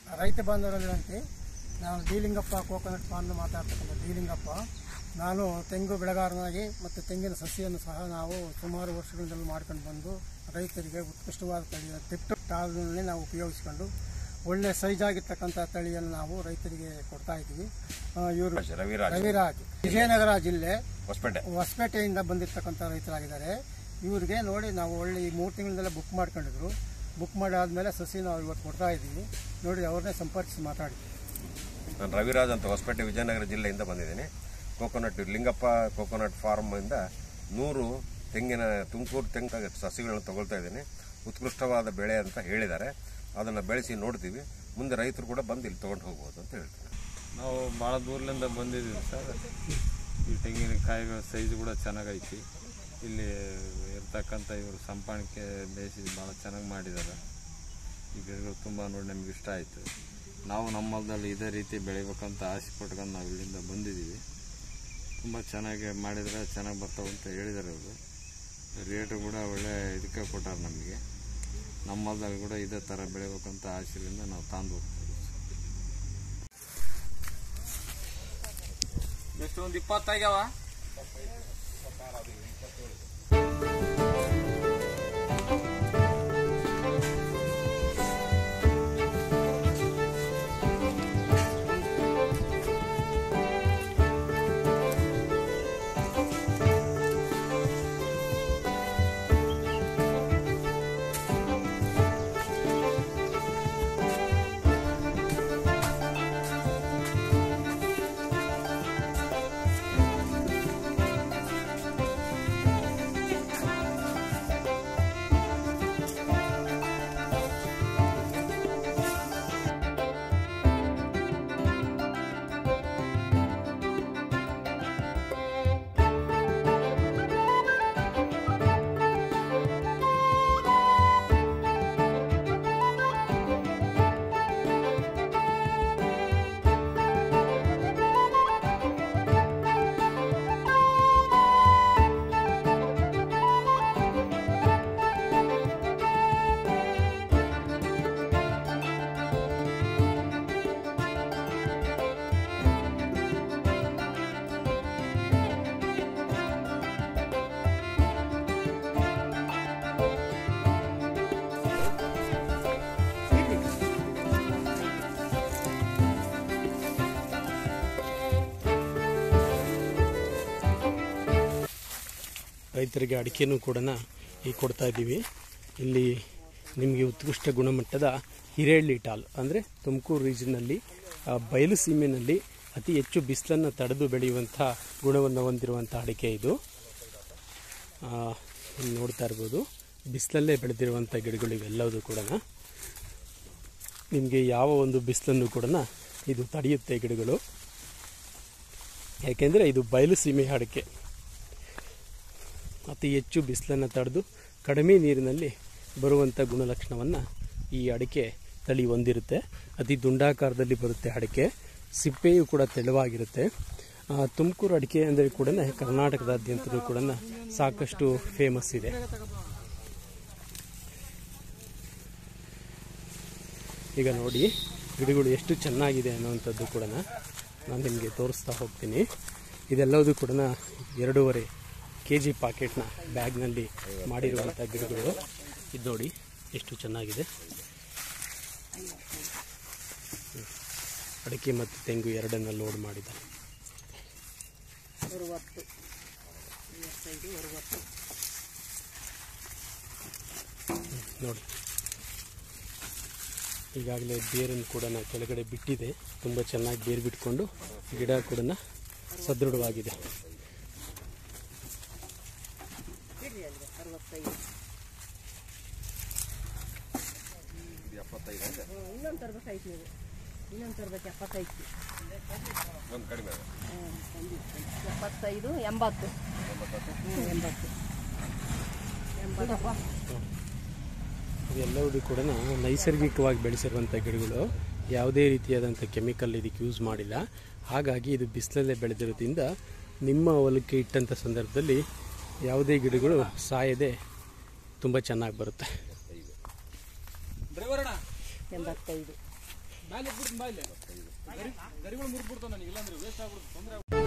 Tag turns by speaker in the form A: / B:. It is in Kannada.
A: ರೈತ ಬಾಂಧವರಲ್ಲಿ ನಾನು ಡಿಲಿಂಗಪ್ಪ ಕೋಕೋನಟ್ ಫಾರ್ಮ್ ಮಾತಾಡ್ತಕ್ಕಂಥ ಡಿಲಿಂಗಪ್ಪ ನಾನು ತೆಂಗು ಬೆಳೆಗಾರನಾಗಿ ಮತ್ತು ತೆಂಗಿನ ಸಸಿಯನ್ನು ಸಹ ನಾವು ಸುಮಾರು ವರ್ಷಗಳಿಂದಲೂ ಮಾಡ್ಕೊಂಡು ಬಂದು ರೈತರಿಗೆ ಉತ್ಕೃಷ್ಟವಾದ ತಳಿಯ ತಿಟ್ಟು ಟಾಲ್ನಲ್ಲಿ ನಾವು ಉಪಯೋಗಿಸ್ಕೊಂಡು ಒಳ್ಳೆ ಸೈಜ್ ಆಗಿರ್ತಕ್ಕಂಥ ತಳಿಯನ್ನು ನಾವು ರೈತರಿಗೆ ಕೊಡ್ತಾ ಇದ್ದೀವಿ ಇವರು
B: ರವಿರಾಜ್
A: ರವಿರಾಜ್ ವಿಜಯನಗರ ಜಿಲ್ಲೆ
B: ಹೊಸಪೇಟೆ
A: ಹೊಸಪೇಟೆಯಿಂದ ಬಂದಿರತಕ್ಕಂಥ ರೈತರಾಗಿದ್ದಾರೆ ಇವ್ರಿಗೆ ನೋಡಿ ನಾವು ಒಳ್ಳೆ ಈ ಮೂರು ತಿಂಗಳಿಂದಲೇ ಬುಕ್ ಮಾಡ್ಕೊಂಡಿದ್ರು ಬುಕ್ ಮಾಡಾದ್ಮೇಲೆ ಸಸಿ ನಾವು ಇವತ್ತು ಕೊಡ್ತಾ ಇದ್ದೀವಿ ನೋಡಿ ಅವ್ರನ್ನೇ ಸಂಪರ್ಕಿಸಿ ಮಾತಾಡಿ
B: ನಾನು ರವಿರಾಜ್ ಅಂತ ಹೊಸಪೇಟೆ ವಿಜಯನಗರ ಜಿಲ್ಲೆಯಿಂದ ಬಂದಿದ್ದೀನಿ ಕೋಕೋನಟ್ ಲಿಂಗಪ್ಪ ಕೋಕೋನಟ್ ಫಾರ್ಮ್ ಇಂದ ನೂರು ತೆಂಗಿನ ತುಮಕೂರು ತೆಂಗಿನ ಸಸಿಗಳನ್ನು ತಗೊಳ್ತಾ ಇದ್ದೀನಿ ಉತ್ಕೃಷ್ಟವಾದ ಬೆಳೆ ಅಂತ ಹೇಳಿದ್ದಾರೆ ಅದನ್ನು ಬೆಳೆಸಿ ನೋಡ್ತೀವಿ ಮುಂದೆ ರೈತರು ಕೂಡ ಬಂದು ಇಲ್ಲಿ ತೊಗೊಂಡು ಹೋಗ್ಬೋದು ಅಂತ ಹೇಳ್ತೀನಿ
C: ನಾವು ಭಾಳ ದೂರದಿಂದ ಬಂದಿದ್ದೀವಿ ಸರ್ ಈ ತೆಂಗಿನಕಾಯಿಗಳ ಸೈಜ್ ಕೂಡ ಚೆನ್ನಾಗೈತಿ ಇಲ್ಲಿ ಇರ್ತಕ್ಕಂಥ ಇವರು ಸಂಪಾಣಿಕೆ ಬೇಯಿಸಿ ಭಾಳ ಚೆನ್ನಾಗಿ ಮಾಡಿದ್ದಾರೆ ಈ ಗಿಡಗಳು ತುಂಬ ನೋಡಿ ನಮ್ಗೆ ಇಷ್ಟ ಆಯಿತು ನಾವು ನಮ್ಮ ಹೊಲದಲ್ಲಿ ಇದೇ ರೀತಿ ಬೆಳಿಬೇಕಂತ ಆಸೆ ಪಟ್ಕೊಂಡು ನಾವು ಇಲ್ಲಿಂದ ಬಂದಿದ್ದೀವಿ ತುಂಬ ಚೆನ್ನಾಗಿ ಮಾಡಿದರೆ ಚೆನ್ನಾಗಿ ಬರ್ತಾವೆ ಅಂತ ಹೇಳಿದ್ದಾರೆ ಅವರು ರೇಟು ಕೂಡ ಒಳ್ಳೆ ಇದಕ್ಕೆ ಕೊಟ್ಟಾರೆ ನಮಗೆ ನಮ್ಮ ಹೊಲದಲ್ಲಿ ಕೂಡ ಇದೇ ಥರ ಬೆಳಿಬೇಕಂತ ಆಸೆಯಿಂದ ನಾವು ತಂದು ಹೋಗ್ತೀವಿ ಎಷ್ಟು ಒಂದು ಇಪ್ಪತ್ತಾಗ್ಯಾವ
D: ರೈತರಿಗೆ ಅಡಿಕೆನೂ ಕೂಡ ಈ ಕೊಡ್ತಾ ಇದ್ದೀವಿ ಇಲ್ಲಿ ನಿಮಗೆ ಉತ್ಕೃಷ್ಟ ಗುಣಮಟ್ಟದ ಹಿರೇಳ್ಳಿ ಟಾಲ್ ಅಂದರೆ ತುಮಕೂರು ರೀಜನ್ನಲ್ಲಿ ಆ, ಬಯಲು ಸೀಮೆನಲ್ಲಿ ಅತಿ ಹೆಚ್ಚು ಬಿಸಿಲನ್ನು ತಡೆದು ಬೆಳೆಯುವಂಥ ಗುಣವನ್ನು ಹೊಂದಿರುವಂಥ ಅಡಿಕೆ ಇದು ಆ, ಇಲ್ಲಿ ನೋಡ್ತಾ ಇರ್ಬೋದು ಬಿಸಿಲಲ್ಲೇ ಬೆಳೆದಿರುವಂಥ ಗಿಡಗಳು ಇವೆಲ್ಲವೂ ಕೂಡ ನಿಮಗೆ ಯಾವ ಒಂದು ಬಿಸಿಲನ್ನು ಕೂಡ ಇದು ತಡೆಯುತ್ತೆ ಗಿಡಗಳು ಯಾಕೆಂದರೆ ಇದು ಬಯಲು ಸೀಮೆ ಅಡಿಕೆ ಅತಿ ಹೆಚ್ಚು ಬಿಸಿಲನ್ನು ತಡೆದು ಕಡಿಮೆ ನೀರಿನಲ್ಲಿ ಬರುವಂಥ ಗುಣಲಕ್ಷಣವನ್ನು ಈ ಅಡಿಕೆ ತಳಿ ಹೊಂದಿರುತ್ತೆ ಅತಿ ದುಂಡಾಕಾರದಲ್ಲಿ ಬರುತ್ತೆ ಅಡಿಕೆ ಸಿಪ್ಪೆಯು ಕೂಡ ತೆಳುವಾಗಿರುತ್ತೆ ಆ, ತುಮಕೂರು ಅಡಿಕೆ ಅಂದರೆ ಕೂಡ ಕರ್ನಾಟಕದಾದ್ಯಂತಲೂ ಕೂಡ ಸಾಕಷ್ಟು ಫೇಮಸ್ ಇದೆ ಈಗ ನೋಡಿ ಗಿಡಗಳು ಎಷ್ಟು ಚೆನ್ನಾಗಿದೆ ಅನ್ನುವಂಥದ್ದು ಕೂಡ ನಾನು ನಿಮಗೆ ತೋರಿಸ್ತಾ ಹೋಗ್ತೀನಿ ಇದೆಲ್ಲವೂ ಕೂಡ ಎರಡೂವರೆ ಕೆ ಜಿ ಪಾಕೆಟ್ನ ಬ್ಯಾಗ್ನಲ್ಲಿ ಮಾಡಿರುವಂಥ ಗಿಡಗಳು ಇದು ನೋಡಿ ಎಷ್ಟು ಚೆನ್ನಾಗಿದೆ ಹ್ಮ್. ಅಡಿಕೆ ಮತ್ತು ತೆಂಗು ಎರಡನ್ನ ಲೋಡ್ ಮಾಡಿದ್ದಾರೆ ಹ್ಮ್, ನೋಡಿ ಈಗಾಗಲೇ ಬೇರನ್ನು ಕೂಡ ಕೆಳಗಡೆ ಬಿಟ್ಟಿದೆ ತುಂಬ ಚೆನ್ನಾಗಿ ಬೇರು ಬಿಟ್ಕೊಂಡು ಗಿಡ ಕೂಡ ಸದೃಢವಾಗಿದೆ
E: ಇನ್ನೊಂದು ತರ್ಬೇಕಾಯ್ತು ನೀವು ಇನ್ನೊಂದು ತರ್ಬೇಕು ಎಪ್ಪತ್ತೈದು
B: ಒಂದು ಕಡಿಮೆ ಇದೆ.
E: ಎಪ್ಪತ್ತೈದು ಎಂಬತ್ತು ಹ್ಞೂ ಎಂಬತ್ತು ಎಂಬತ್ತಪ್ಪ
D: ಇವೆಲ್ಲವೂ ಕೂಡ ನೈಸರ್ಗಿಕವಾಗಿ ಬೆಳೆಸಿರುವಂಥ ಗಿಡಗಳು ಯಾವುದೇ ರೀತಿಯಾದಂಥ ಕೆಮಿಕಲ್ ಇದಕ್ಕೆ ಯೂಸ್ ಮಾಡಿಲ್ಲ ಹಾಗಾಗಿ ಇದು ಬಿಸಿಲಲ್ಲೇ ಬೆಳೆದಿರೋದ್ರಿಂದ ನಿಮ್ಮ ಹೊಲಕ್ಕೆ ಇಟ್ಟಂಥ ಸಂದರ್ಭದಲ್ಲಿ ಯಾವುದೇ ಗಿಡಗಳು ಸಾಯದೆ ತುಂಬ ಚೆನ್ನಾಗಿ ಬರುತ್ತೆ
E: ಎಂಬತ್ತೈದು
F: ಮೇಲೆ ಬಿಡ್ತೀನಿ ಬಾಯಿಲೆ ಗರಿಗಳು ಮುರಿದ್ಬಿಡ್ತಾವ ನನಗೆ ಇಲ್ಲಾಂದ್ರೆ ವೇಸ್ಟ್ ಆಗ್ಬಿಡುತ್ತೆ ತೊಂದರೆ